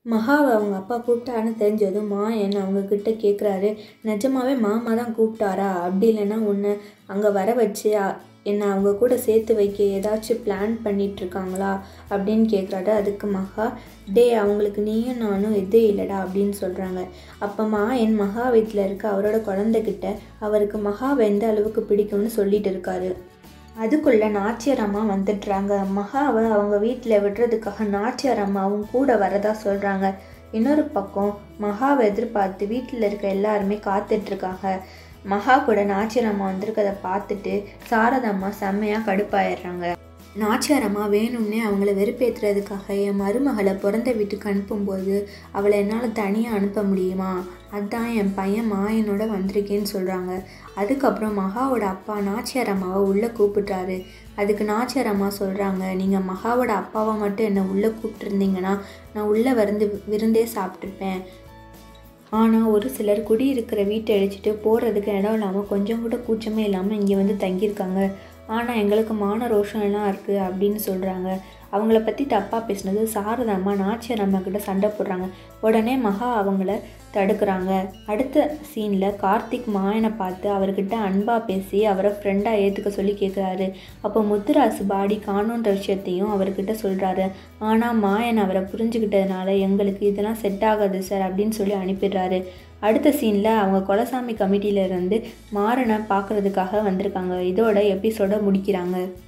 மகாவை அவங்க அப்பா கூப்பிட்டான்னு தெரிஞ்சதும் மாயன் அவங்க கிட்ட கேட்குறாரு நிஜமாவே மாமா தான் கூப்பிட்டாரா அப்படி இல்லைன்னா உன்னை அங்கே வர வச்சு அ- என்னை அவங்க கூட சேர்த்து வைக்க ஏதாச்சும் பிளான் பண்ணிட்டு இருக்காங்களா அப்படின்னு கேட்குறாரு அதுக்கு மகா டே அவங்களுக்கு நீயும் நானும் எதே இல்லைடா அப்படின்னு சொல்கிறாங்க அப்போ மாயன் மகா வீட்டில் இருக்க அவரோட குழந்தைகிட்ட அவருக்கு மகாவை எந்த அளவுக்கு பிடிக்கும்னு சொல்லிட்டு இருக்காரு அதுக்குள்ள நாச்சியார் அம்மா வந்துடுறாங்க மகாவை அவங்க வீட்டில் விடுறதுக்காக நாச்சியார் அம்மாவும் கூட வரதா சொல்கிறாங்க இன்னொரு பக்கம் மகாவை எதிர்பார்த்து வீட்டில் இருக்க எல்லாருமே காத்துட்ருக்காங்க மகா கூட நாச்சியார் அம்மா வந்திருக்கதை பார்த்துட்டு சாரதம்மா செம்மையாக கடுப்பாயிடுறாங்க நாச்சியார் அம்மா வேணும்னே அவங்கள வெறுப்பேற்றுறதுக்காக என் மருமகளை பிறந்த வீட்டுக்கு அனுப்பும்போது அவளை என்னால் தனியாக அனுப்ப முடியுமா அதான் என் பையன் மாயனோட வந்திருக்கேன்னு சொல்கிறாங்க அதுக்கப்புறம் மகாவோட அப்பா நாச்சியார் அம்மாவை உள்ளே கூப்பிட்றாரு அதுக்கு நாச்சியார் அம்மா சொல்கிறாங்க நீங்கள் மகாவோட அப்பாவை மட்டும் என்னை உள்ளே கூப்பிட்டுருந்தீங்கன்னா நான் உள்ளே வந்து விருந்தே சாப்பிட்ருப்பேன் ஆனால் ஒரு சிலர் குடியிருக்கிற வீட்டை அழிச்சிட்டு போகிறதுக்கு இடம் இல்லாமல் கொஞ்சம் கூட கூச்சமே இல்லாமல் இங்கே வந்து தங்கியிருக்காங்க ஆனால் எங்களுக்கு மான ரோஷம் எல்லாம் இருக்குது அப்படின்னு சொல்கிறாங்க அவங்கள பற்றி தப்பாக பேசினது சாரதாம்மா நாச்சியார் அம்மா கிட்ட சண்டை போடுறாங்க உடனே மகா அவங்கள தடுக்கிறாங்க அடுத்த சீனில் கார்த்திக் மாயனை பார்த்து அவர்கிட்ட அன்பாக பேசி அவரை ஃப்ரெண்டாக ஏற்றுக்க சொல்லி கேட்குறாரு அப்போ முத்துராசு பாடி காணுன்ற விஷயத்தையும் அவர்கிட்ட சொல்கிறாரு ஆனால் மாயன் அவரை புரிஞ்சுக்கிட்டதுனால எங்களுக்கு இதெல்லாம் செட் ஆகாது சார் அப்படின்னு சொல்லி அனுப்பிடுறாரு அடுத்த சீனில் அவங்க கொலசாமி கமிட்டியில இருந்து மாறனை பார்க்குறதுக்காக வந்திருக்காங்க இதோட எபிசோட முடிக்கிறாங்க